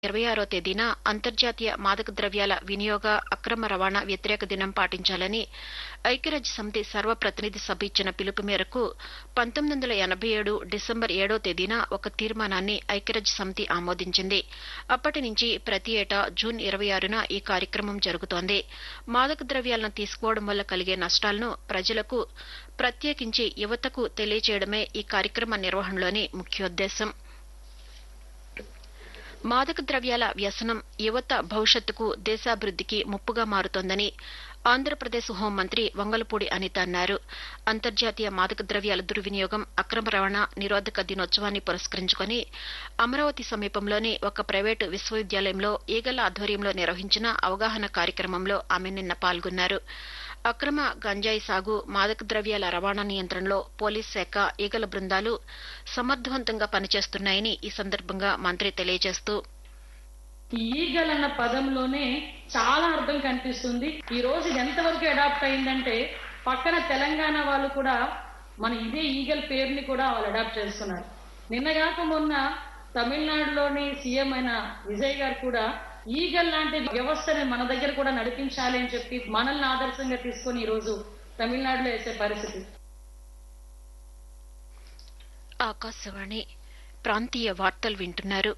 ఇరవై ఆరో తేదీన అంతర్జాతీయ మాదక ద్రవ్యాల వినియోగ అక్రమ రవాణా వ్యతిరేక దినం పాటించాలని ఐక్యరాజ్య సమితి సర్వప్రతినిధి సభ ఇచ్చిన పిలుపు మేరకు పంతొమ్మిది వందల ఎనభై ఏడు డిసెంబర్ ఏడో తేదీన ఒక తీర్మానాన్ని ఐక్యరాజ్య సమితి ఆమోదించింది అప్పటి నుంచి ప్రతి ఏటా జూన్ ఇరవై ఆరున ఈ కార్యక్రమం జరుగుతోంది మాదక ద్రవ్యాలను తీసుకోవడం వల్ల కలిగే నష్టాలను ప్రజలకు ప్రత్యేకించి యువతకు తెలియచేయడమే ఈ కార్యక్రమ నిర్వహణలోని ముఖ్యోద్దేశం మాదక ద్రవ్యాల వ్యసనం యువత భవిష్యత్తుకు దేశాభివృద్దికి ముప్పుగా మారుతోందని ఆంధ్రప్రదేశ్ హోంమంత్రి వంగలపూడి అనిత అన్నారు అంతర్జాతీయ మాదక ద్రవ్యాల దుర్వినియోగం అక్రమ రవాణా నిరోధక దినోత్సవాన్ని పురస్కరించుకుని అమరావతి సమీపంలోని ఒక ప్రైవేటు విశ్వవిద్యాలయంలో ఈగల ఆధ్వర్యంలో నిర్వహించిన అవగాహన కార్యక్రమంలో ఆమె నిన్న పాల్గొన్నారు అక్రమ గంజాయి సాగు మాదక ద్రవ్యాల రవాణా నియంత్రణలో పోలీస్ శాఖ ఈగల బృందాలు సమర్థవంతంగా పనిచేస్తున్నాయని ఈ సందర్భంగా మంత్రి తెలియజేస్తూ ఈ ఈగల్ అన్న పదంలోనే చాలా అర్థం కనిపిస్తుంది ఈ రోజు ఇది ఎంతవరకు అడాప్ట్ అయిందంటే పక్కన తెలంగాణ వాళ్ళు కూడా మన ఇదే ఈగల్ పేరుని కూడా వాళ్ళు అడాప్ట్ చేస్తున్నారు నిన్నగాక మొన్న తమిళనాడులోని సీఎం అయిన విజయ్ గారు కూడా ఈగల్ లాంటి వ్యవస్థని మన దగ్గర కూడా నడిపించాలి అని చెప్పి మనల్ని ఆదర్శంగా తీసుకొని ఈ రోజు తమిళనాడులో వేసే పరిస్థితి ఆకాశవాణి ప్రాంతీయ వార్తలు వింటున్నారు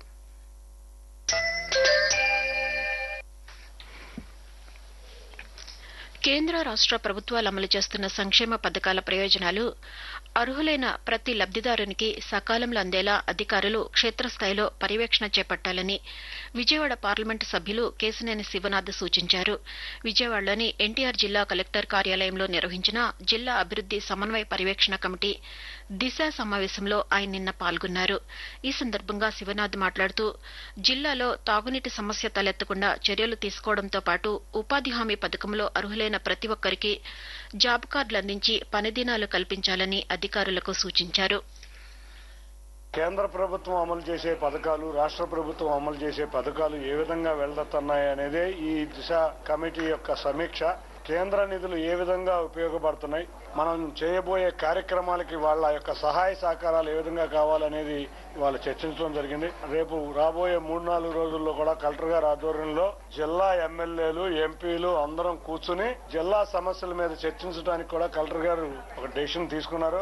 కేంద్ర రాష్ట ప్రభుత్వాలు అమలు చేస్తున్న సంక్షేమ పథకాల ప్రయోజనాలు అర్హులైన ప్రతి లబ్దిదారునికి సకాలంలో అందేలా అధికారులు క్షేత్రస్థాయిలో పర్యవేక్షణ చేపట్టాలని విజయవాడ పార్లమెంటు సభ్యులు కేశినేని శివనాథ్ సూచించారు విజయవాడలోని ఎన్టీఆర్ జిల్లా కలెక్టర్ కార్యాలయంలో నిర్వహించిన జిల్లా అభివృద్ది సమన్వయ పర్యవేక్షణ కమిటీ దిశ సమావేశంలో ఆయన నిన్న పాల్గొన్నారు ఈ సందర్భంగా శివనాథ్ మాట్లాడుతూ జిల్లాలో తాగునీటి సమస్య తలెత్తకుండా చర్యలు తీసుకోవడంతో పాటు ఉపాధి హామీ పథకంలో అర్హులైన ప్రతి ఒక్కరికి జాబ్ కార్డులు అందించి పనిదినాలు కల్పించాలని అధికారులకు సూచించారు కేంద్ర ప్రభుత్వం అమలు చేసే పథకాలు రాష్ట్ర ప్రభుత్వం అమలు చేసే పథకాలు ఏ విధంగా వెళ్తున్నాయి అనేదే ఈ దిశ కమిటీ యొక్క సమీక్ష కేంద్ర నిధులు ఏ విధంగా ఉపయోగపడుతున్నాయి మనం చేయబోయే కార్యక్రమాలకి వాళ్ళ యొక్క సహాయ సహకారాలు ఏ విధంగా కావాలనేది వాళ్ళు చర్చించడం జరిగింది రేపు రాబోయే మూడు నాలుగు రోజుల్లో కూడా కలెక్టర్ గారి ఆధ్వర్యంలో జిల్లా ఎమ్మెల్యేలు ఎంపీలు అందరం కూర్చుని జిల్లా సమస్యల మీద చర్చించడానికి కూడా కలెక్టర్ గారు ఒక డెసిషన్ తీసుకున్నారు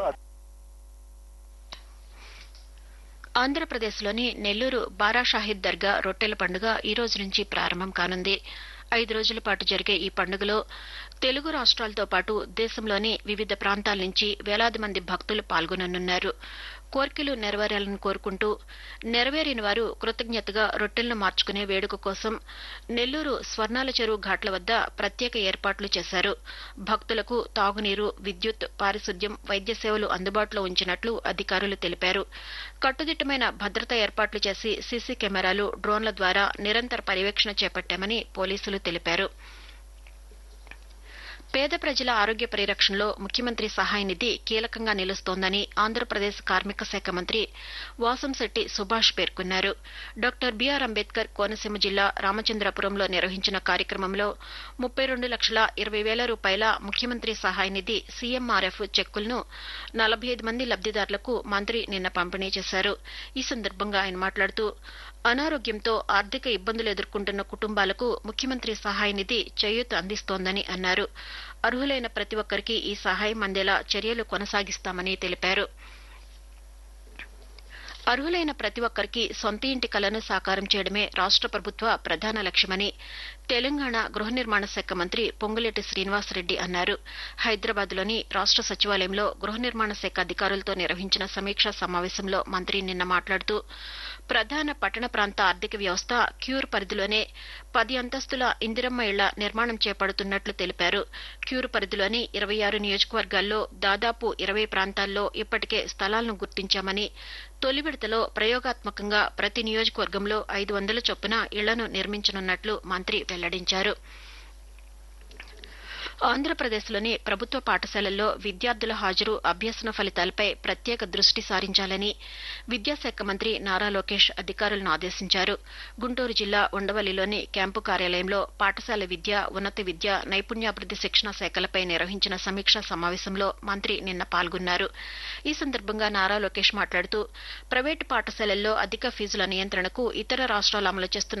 ఆంధ్రప్రదేశ్లోని నెల్లూరు బారా షాహిద్ దర్గా రొట్టెల పండుగ ఈ రోజు నుంచి ప్రారంభం కానుంది ఐదు రోజుల పాటు జరిగే ఈ పండుగలో తెలుగు రాష్ట్రాలతో పాటు దేశంలోని వివిధ ప్రాంతాల నుంచి వేలాది మంది భక్తులు పాల్గొననున్నారు కోర్కెలు నెరవేరాలని కోరుకుంటూ నెరవేరిన వారు కృతజ్ఞతగా రొట్టెలను మార్చుకునే వేడుక కోసం నెల్లూరు స్వర్ణాల చెరువు ఘాట్ల వద్ద ప్రత్యేక ఏర్పాట్లు చేశారు భక్తులకు తాగునీరు విద్యుత్ పారిశుద్ధ్యం వైద్య సేవలు అందుబాటులో ఉంచినట్లు అధికారులు తెలిపారు కట్టుదిట్టమైన భద్రతా ఏర్పాట్లు చేసి సీసీ కెమెరాలు డ్రోన్ల ద్వారా నిరంతర పర్యవేక్షణ చేపట్టామని పోలీసులు తెలిపారు పేద ప్రజల ఆరోగ్య పరిరక్షణలో ముఖ్యమంత్రి సహాయ నిధి కీలకంగా నిలుస్తోందని ఆంధ్రప్రదేశ్ కార్మిక శాఖ మంత్రి వాసంశెట్టి సుభాష్ పేర్కొన్నారు డాక్టర్ బీఆర్ అంబేద్కర్ కోనసీమ జిల్లా రామచంద్రపురంలో నిర్వహించిన కార్యక్రమంలో ముప్పై రెండు లక్షల ఇరవై వేల రూపాయల ముఖ్యమంత్రి సహాయ నిధి సీఎంఆర్ఎఫ్ చెక్కులను నలభై ఐదు మంది లబ్దిదారులకు మంత్రి నిన్న పంపిణీ చేశారు ఈ సందర్భంగా ఆయన మాట్లాడుతూ అనారోగ్యంతో ఆర్థిక ఇబ్బందులు ఎదుర్కొంటున్న కుటుంబాలకు ముఖ్యమంత్రి సహాయ నిధి చేయూత అందిస్తోందని అన్నారు అర్హులైన ప్రతి ఒక్కరికి ఈ సహాయం అందేలా చర్యలు కొనసాగిస్తామని తెలిపారు అర్హులైన ప్రతి ఒక్కరికి సొంత ఇంటి కలను సాకారం చేయడమే రాష్ట ప్రభుత్వ ప్రధాన లక్ష్యమని తెలంగాణ గృహ నిర్మాణ శాఖ మంత్రి పొంగులేటి శ్రీనివాసరెడ్డి అన్నారు హైదరాబాద్లోని రాష్ట సచివాలయంలో గృహ నిర్మాణ శాఖ అధికారులతో నిర్వహించిన సమీక్షా సమావేశంలో మంత్రి నిన్న మాట్లాడుతూ ప్రధాన పట్టణ ప్రాంత ఆర్థిక వ్యవస్థ క్యూర్ పరిధిలోనే పది అంతస్తుల ఇందిరమ్మ ఇళ్ల నిర్మాణం చేపడుతున్నట్లు తెలిపారు క్యూర్ పరిధిలోని ఇరవై ఆరు నియోజకవర్గాల్లో దాదాపు ఇరవై ప్రాంతాల్లో ఇప్పటికే స్థలాలను గుర్తించామని తొలి విడతలో ప్రయోగాత్మకంగా ప్రతి నియోజకవర్గంలో ఐదు వందల చొప్పున ఇళ్లను నిర్మించనున్నట్లు మంత్రి వెల్లడించారు ఆంధ్రప్రదేశ్లోని ప్రభుత్వ పాఠశాలల్లో విద్యార్థుల హాజరు అభ్యసన ఫలితాలపై ప్రత్యేక దృష్టి సారించాలని విద్యాశాఖ మంత్రి నారా లోకేష్ అధికారులను ఆదేశించారు గుంటూరు జిల్లా ఉండవల్లిలోని క్యాంపు కార్యాలయంలో పాఠశాల విద్య ఉన్నత విద్య నైపుణ్యాభివృద్ది శిక్షణ శాఖలపై నిర్వహించిన సమీక్షా సమావేశంలో మంత్రి నిన్న పాల్గొన్నారు ఈ సందర్భంగా నారా లోకేష్ మాట్లాడుతూ ప్రైవేటు పాఠశాలల్లో అధిక ఫీజుల నియంత్రణకు ఇతర రాష్ట్రాలు అమలు చేస్తున్న